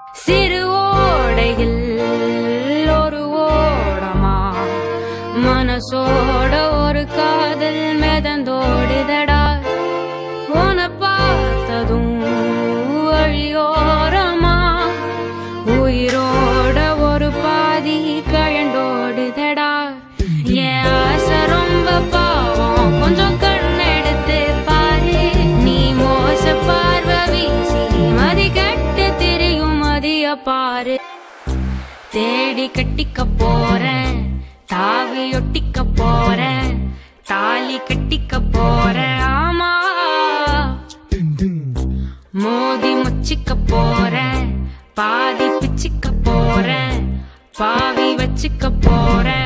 சிறு ஓடையில் ஒரு ஓடமா மனசோட ஒரு காதல் மிதந்தோடுதடா உன பார்த்ததும் வழியோரமா உயிரோட ஒரு பாதி கழண்டோடுதடா என் ஆசை ரொம்ப பாவம் கொஞ்சம் கண்ணெடுத்து பாரு நீ மோச பார்வை வீசி மதி கட்டு திரியும் மதிய பாரு தேடி கட்டிக்க போறேன் தாவி ஒட்டிக்க போறேன் தாலி கட்டிக்க போறேன் ஆமா மோதி முச்சிக்க போறேன் பாதி பிச்சிக்க போறேன் பாவி வச்சுக்க போறேன்